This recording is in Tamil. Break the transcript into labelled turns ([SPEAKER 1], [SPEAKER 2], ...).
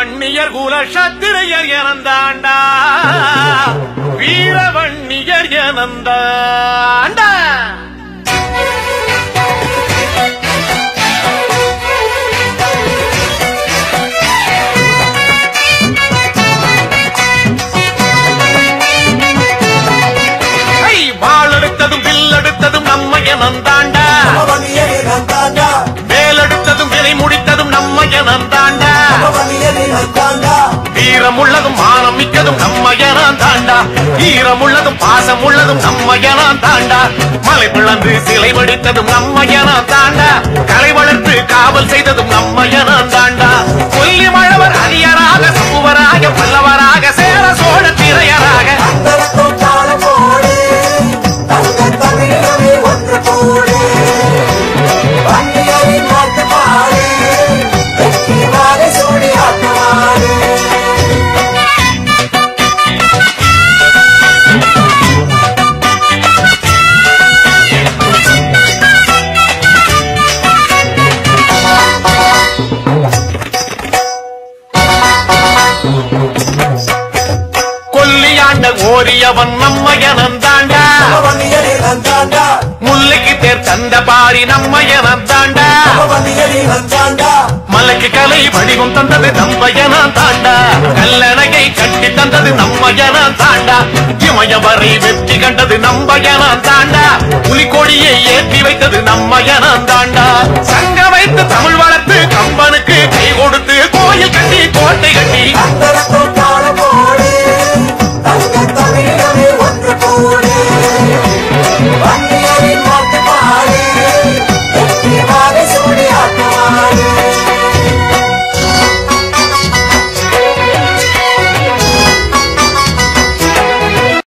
[SPEAKER 1] வன்னியர் குல சத்திரையர் எனந்தாண்டா வீரவன்னியர் எனந்தாண்டா ஐ, வாளெடுத்ததும் வில்லெடுத்ததும் நம்ம எனந்தாண்டா
[SPEAKER 2] வன்னியரே நந்தாண்டா
[SPEAKER 1] வேலெடுத்ததும் விலை முடித்ததும் நம்ம எனந்தாண்டா
[SPEAKER 2] வன்னியரே நந்தாண்டா
[SPEAKER 1] வீரமுள்ளதும் மானம் மிக்கதும் நம்ம தாண்டா ஈரமுள்ளதும் பாசம் உள்ளதும் நம்ம தாண்டா மலை பிளந்து சிலை வடித்ததும் நம்ம தாண்டா கலை வளர்த்து காவல் செய்ததும் நம்ம தாண்டா கொல்லி மழவர் அரியராக சம்புவராக பல்லவராக சேர சோழ திரையராக
[SPEAKER 2] அந்தரக்கும் தாள போடு தங்க தமிழவே ஒன்று கூடு வன்னியரின் நாட்டு பாடு வெற்றி வாழை சூடி ஆட்டுவாடு
[SPEAKER 1] கொல்லியாண்ட ஓரியவன் நம்ம தாண்டா
[SPEAKER 2] வன்னியரே நந்தாண்டா
[SPEAKER 1] முல்லைக்கு தேர் தந்த பாரி நம்ம தாண்டா
[SPEAKER 2] வன்னியரே நந்தாண்டா
[SPEAKER 1] மலைக்கு கலை வடிவம் தந்தது நம்ம தாண்டா கல்லணையை கட்டி தந்தது நம்ம தாண்டா இமயவரை வெற்றி கண்டது நம்ம தாண்டா புலிக்கொடியை ஏற்றி வைத்தது நம்ம தாண்டா சங்க வைத்து தமிழ் வளர்த்து கம்பனுக்கு